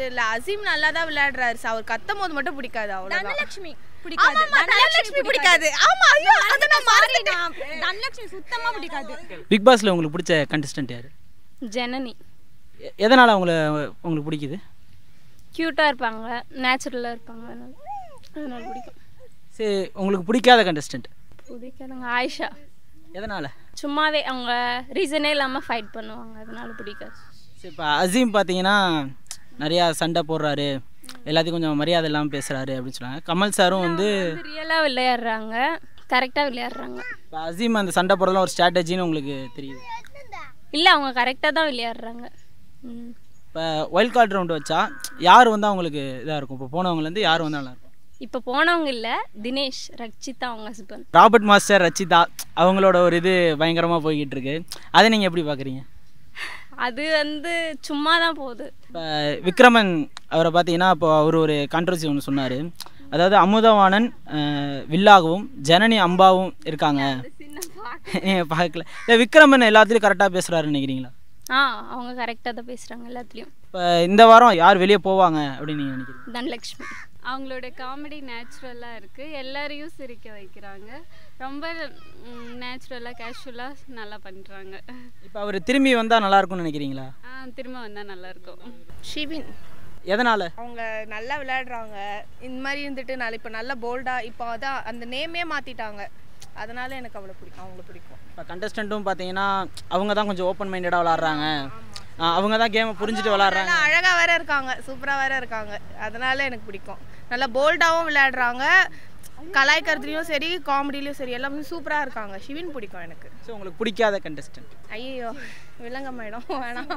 இல்ல அசீம் நல்லா தான் விளையாடுறாரு அவர் கத்தும் போது மட்டும் பிடிக்காது அவ்வளவுதான் தனலட்சுமி ஆமா, பிடிக்காது ஆமா, தனலட்சுமி பிடிக்காது ஆமா ஐயோ அதை நான் மறந்துட்டேன் தனலட்சுமி சுத்தமா பிடிக்காது பிக் பாஸில் உங்களுக்கு பிடிச்ச கண்டஸ்டன்ட் யார் ஜனனி எ- எதனால் அவங்கள உங்களுக்கு பிடிக்குது க்யூட்டாக இருப்பாங்க நேச்சுரலாக இருப்பாங்க அதனால அதனால பிடிக்கும் சரி உங்களுக்கு பிடிக்காத கண்டஸ்டன்ட் பிடிக்காதவங்க ஆயிஷா எதனால் சும்மாவே அவங்க ரீசனே இல்லாமல் ஃபைட் பண்ணுவாங்க அதனால பிடிக்காது சரி இப்போ அசீம் பார்த்தீங்கன்னா நிறையா சண்டை போடுறாரு எல்லாத்தையும் கொஞ்சம் மரியாதை இல்லாமல் பேசுகிறாரு அப்படின்னு சொன்னாங்க கமல் சாரும் வந்து ரியலாக விளையாடுறாங்க கரெக்டாக விளையாடுறாங்க இப்போ அசீம் அந்த சண்டை போடலாம் ஒரு ஸ்ட்ராட்டஜின்னு உங்களுக்கு தெரியுது இல்லை அவங்க கரெக்டாக தான் விளையாடுறாங்க ம் இப்போ ஒயில்ட் கார்டு ரவுண்டு வச்சா யார் வந்து அவங்களுக்கு இதாக இருக்கும் இப்போ போனவங்கலேருந்து யார் வந்து நல்லா இருக்கும் இப்போ போனவங்க இல்லை தினேஷ் ரக்ஷிதா அவங்க ஹஸ்பண்ட் ராபர்ட் மாஸ்டர் ரச்சிதா அவங்களோட ஒரு இது பயங்கரமாக போய்கிட்டு இருக்கு அதை நீங்கள் எப்படி பார்க்குறீங்க அது வந்து சும்மா தான் போகுது இப்போ விக்ரமன் அவரை பார்த்தீங்கன்னா இப்போ அவர் ஒரு கான்ட்ரவர்சி ஒன்று சொன்னார் அதாவது அமுதவாணன் அஹ், வில்லாகவும் ஜனனி அம்பாவும் இருக்காங்க நீங்கள் பார்க்கல இல்லை விக்ரமன் எல்லாத்துலேயும் கரெக்டாக பேசுகிறாருன்னு நினைக்கிறீங்களா ஆ அவங்க கரெக்டாக தான் பேசுகிறாங்க எல்லாத்துலேயும் இப்போ இந்த வாரம் யார் வெளியே போவாங்க அப்படின்னு நீங்கள் நினைக்கிறீங்க தனலக்ஷ்மி அவங்களோட காமெடி நேச்சுரலாக இருக்குது எல்லாரையும் சிரிக்க வைக்கிறாங்க ரொம்ப நேச்சுரலாக கேஷுவலாக நல்லா பண்ணுறாங்க இப்போ அவர் திரும்பி வந்தால் நல்லா இருக்கும்னு நினைக்கிறீங்களா திரும்ப வந்தால் நல்லாயிருக்கும் ஷிவின் எதனால் அவங்க நல்லா விளையாடுறாங்க இந்த மாதிரி இருந்துட்டு நல்ல இப்போ நல்லா போல்டா இப்போ அதான் அந்த நேமே மாத்திட்டாங்க அதனால எனக்கு அவ்வளோ பிடிக்கும் அவங்கள பிடிக்கும் இப்போ கண்டஸ்டண்ட்டும் பார்த்தீங்கன்னா அவங்க தான் கொஞ்சம் ஓப்பன் மைண்டடாக விளாட்றாங்க அவங்க தான் கேமை புரிஞ்சுட்டு விளாட்றாங்க நல்லா அழகா வேற இருக்காங்க சூப்பரா வேற இருக்காங்க அதனால எனக்கு பிடிக்கும் நல்லா போல்டாவும் விளையாடுறாங்க கலாய்க்கிறதுலையும் சரி காமெடிலையும் சரி எல்லாமே சூப்பரா இருக்காங்க ஷிவின் பிடிக்கும் எனக்கு ஸோ உங்களுக்கு பிடிக்காத கண்டஸ்டன்ட் ஐயோ விலங்க மேடம் வேணாம்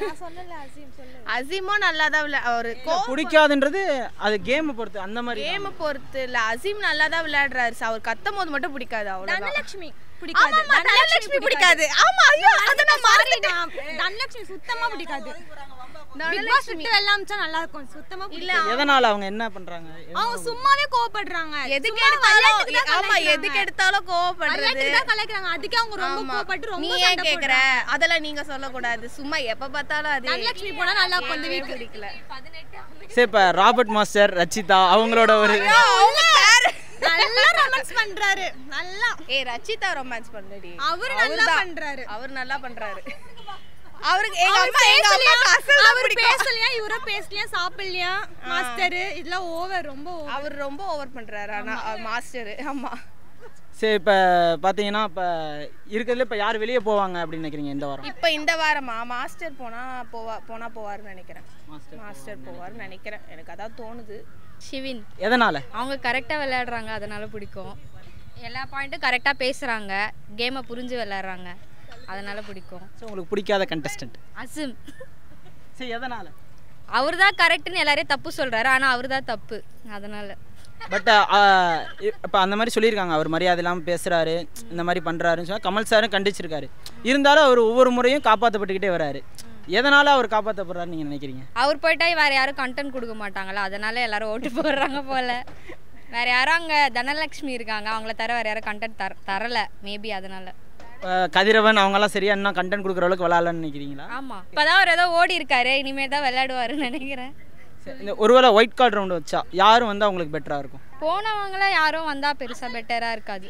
அசீமும் நல்லா தான் விளையா ஒரு பிடிக்காதுன்றது அது கேமை பொறுத்து அந்த மாதிரி கேம் பொறுத்து இல்ல அசீம் நல்லா தான் விளையாடுறாரு அவர் கத்தும் போது மட்டும் பிடிக்காது அவ்வளவுதான் தனலட்சுமி பிடிக்காது ஆமா, தனலட்சுமி பிடிக்காது ஆமா ஐயோ அதை நான் மறந்துட்டேன் தனலட்சுமி சுத்தமா பிடிக்காது பிக் பாஸ் விட்டு வெள்ளாம நல்லா இருக்கும் சுத்தமா இல்ல எதனால் அவங்க என்ன பண்ணுறாங்க அவங்க சும்மாவே கோவப்படுறாங்க எதுக்கு சும்மா எடுத்தாலும் விளையாட்டுக்கு தான் ஆமா கலாய்க்கிறாங்க. எதுக்கு எடுத்தாலும் கோவப்படுறது விளையாட்டுக்கு தான் கலாய்க்கிறாங்க அதுக்கே அவங்க ரொம்ப ஆமா. கோவப்பட்டு ரொம்ப நீ சண்டை ஏன் கேக்குற போடுறாங்க. அதெல்லாம் நீங்க சொல்லக்கூடாது சும்மா எப்ப பார்த்தாலும் அது தனலட்சுமி போனா நல்லா இருக்கும் இந்த வீக் பிடிக்கல சரி இப்போ ராபர்ட் மாஸ்டர் ரச்சிதா அவங்களோட ஒரு அவங்க பேரு நல்லா ரொமான்ஸ் பண்றாரு நல்லா ஏய் ரச்சிதா ரொமான்ஸ் பண்றடி அவரு நல்லா அவர்தான். பண்றாரு அவர் நல்லா பண்றாரு அவருக்கு எங்க அவர் அம்மா எங்க பேசலையா அம்மா அசல் அவர் பேசலையா இவர பேசலையா சாப்பிடலையா மாஸ்டர் இதெல்லாம் ஓவர் ரொம்ப over. அவர் ரொம்ப ஓவர் பண்றாரு ஆனா மாஸ்டர் ஆமா சரி இப்போ பார்த்தீங்கன்னா இப்போ இருக்கிறதுல இப்போ யார் வெளியே போவாங்க அப்படின்னு நினைக்கிறீங்க இந்த வாரம் இப்ப இந்த வாரமா மாஸ்டர் போனா போவா போனா போவாருன்னு நினைக்கிறேன் மாஸ்டர் போவாருன்னு நினைக்கிறேன் எனக்கு அதான் தோணுது ஷிவின் எதனால் அவங்க கரெக்டாக விளையாடுறாங்க அதனால பிடிக்கும் எல்லா பாயிண்ட்டும் கரெக்டாக பேசுகிறாங்க கேமை புரிஞ்சு விளையாடுறாங்க அதனால பிடிக்கும் ஸோ உங்களுக்கு பிடிக்காத கண்டஸ்டன்ட் அசிம் சரி எதனால் அவர் தான் கரெக்டுன்னு எல்லாரையும் தப்பு சொல்கிறாரு ஆனால் அவர் தான் தப்பு அதனால் பட் இப்போ அந்த மாதிரி சொல்லியிருக்காங்க அவர் மரியாதை இல்லாமல் பேசுகிறாரு இந்த மாதிரி பண்ணுறாருன்னு சொன்னால் கமல் சாரும் கண்டிச்சிருக்காரு இருந்தாலும் அவர் ஒவ்வொரு முறையும் காப்பாற்றப்பட்டுக்கிட்டே வராரு எதனால் அவர் காப்பாற்றப்படுறாருன்னு நீங்கள் நினைக்கிறீங்க அவர் போயிட்டா வேறு யாரும் கண்டென்ட் கொடுக்க மாட்டாங்களா அதனால எல்லாரும் ஓட்டு போடுறாங்க போல வேறு யாரும் அங்கே தனலக்ஷ்மி இருக்காங்க அவங்கள தர வேறு யாரும் கண்டென்ட் தர தரல மேபி அதனால இப்போ கதிரவன் அவங்கெல்லாம் சரியா இன்னும் கண்டென்ட் கொடுக்குற அளவுக்கு விளாட்லன்னு நினைக்கிறீங்களா ஆமாம் இப்போ தான் அவர் ஏதோ ஓடி இருக்காரு இனிமேல் தான் விளையாடுவாருன்னு நினைக்கிறேன் சரி, இந்த ஒருவேளை ஒயிட் கார்டு ரவுண்டு வச்சா யாரும் வந்து அவங்களுக்கு பெட்டராக இருக்கும் போனவங்கள யாரும் வந்தால் பெருசாக பெட்டராக இருக்காது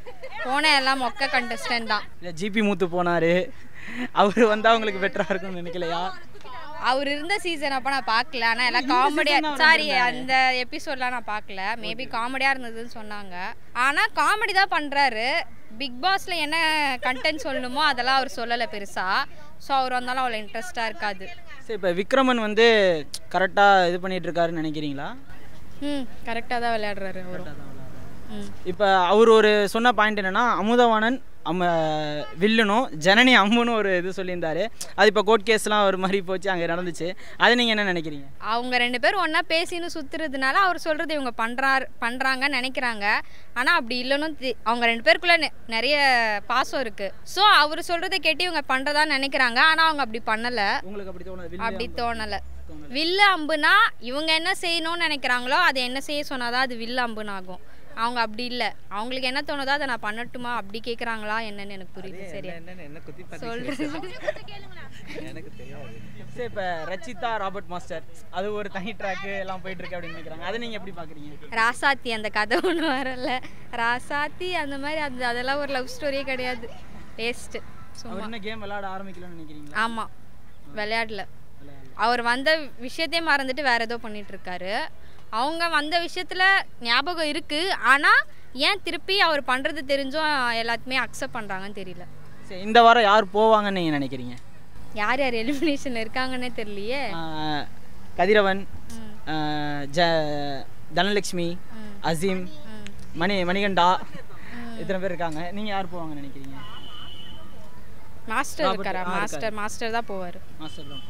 போன எல்லாம் மொக்க கண்டஸ்டன்ட் தான் இல்லை ஜிபி மூத்து போனார் அவர் வந்தால் அவங்களுக்கு பெட்டராக இருக்கும்னு நினைக்கலையா அவர் இருந்த சீசன் அப்போ நான் பார்க்கல ஆனால் எல்லாம் காமெடியாக சாரி அந்த எபிசோட்லாம் நான் பார்க்கல மேபி காமெடியாக இருந்ததுன்னு சொன்னாங்க ஆனால் காமெடி தான் பண்ணுறாரு பிக் பாஸில் என்ன கண்டென்ட் சொல்லணுமோ அதெல்லாம் அவர் சொல்லலை பெருசாக ஸோ அவர் வந்தாலும் அவ்வளோ இன்ட்ரெஸ்டாக இருக்காது சரி இப்போ விக்ரமன் வந்து கரெக்டாக இது பண்ணிட்டு இருக்காருன்னு நினைக்கிறீங்களா ம் கரெக்டாக தான் விளையாடுறாரு அவரும் ம் இப்போ அவர் ஒரு சொன்ன பாயிண்ட் என்னன்னா அமுதவாணன் அம்ம வில்லனும் ஜனனி அம்முன்னு ஒரு இது சொல்லியிருந்தாரு அது இப்போ கோர்ட் கேஸ்லாம் ஒரு மாதிரி போச்சு அங்கே நடந்துச்சு அதை நீங்கள் என்ன நினைக்கிறீங்க அவங்க ரெண்டு பேரும் ஒன்றா பேசின்னு சுற்றுறதுனால அவர் சொல்கிறது இவங்க பண்ணுறாரு பண்ணுறாங்கன்னு நினைக்கிறாங்க ஆனால் அப்படி இல்லைன்னு தி- அவங்க ரெண்டு பேருக்குள்ளே நெ- நிறைய பாசம் இருக்குது ஸோ அவர் சொல்கிறத கேட்டு இவங்க பண்ணுறதா நினைக்கிறாங்க ஆனால் அவங்க அப்படி பண்ணலை உங்களுக்கு அப்படி தோணுது அப்படி தோணலை வில்லு அம்புனா இவங்க என்ன செய்யணும்னு நினைக்கிறாங்களோ அது என்ன செய்ய சொன்னாதான் அது வில்லு அம்புன்னு ஆகும் அவங்க அப்படி இல்லை அவங்களுக்கு என்ன தோணுதோ அதை நான் பண்ணட்டுமா அப்படி கேட்குறாங்களா என்னன்னு எனக்கு புரியல சரியா என்னன்னு என்ன குத்தி சொல்றது எனக்கு தெரியாது சரி இப்போ ரச்சிதா ராபர்ட் மாஸ்டர் அது ஒரு தனி ட்ராக்கு எல்லாம் போயிட்டு இருக்கு அப்படின்னு நினைக்கிறாங்க அதை நீங்கள் எப்படி பார்க்குறீங்க ராசாத்தி அந்த கதை ஒன்று வரல ராசாத்தி அந்த மாதிரி அந்த அதெல்லாம் ஒரு லவ் ஸ்டோரியே கிடையாது வேஸ்ட்டு அவர் சும்மா இன்னும் கேம் விளையாட ஆரம்பிக்கலன்னு நினைக்கிறீங்களா ஆமாம் விளையாடல அவர் வந்த விஷயத்தையே மறந்துட்டு வேற ஏதோ பண்ணிட்டு இருக்காரு அவங்க வந்த விஷயத்துல ஞாபகம் இருக்கு ஆனா ஏன் திருப்பி அவர் பண்றது தெரிஞ்சும் எல்லாத்துக்குமே அக்செப்ட் பண்றாங்கன்னு தெரியல சரி இந்த வாரம் யார் போவாங்கன்னு நீங்கள் நினைக்கிறீங்க யார் யார் எலிமினேஷன் இருக்காங்கன்னே தெரியலையே ஆஹ் கதிரவன் ஆஹ் ஜ தனலட்சுமி அசீம் மணி மணிகண்டா இத்தனை பேர் இருக்காங்க நீங்கள் யார் போவாங்கன்னு நினைக்கிறீங்க மாஸ்டர் ராபர்ட் இருக்காரா ஆ, இருக்காரு. மாஸ்டர் மாஸ்டர் தான் போவார் மாஸ்டர் தான்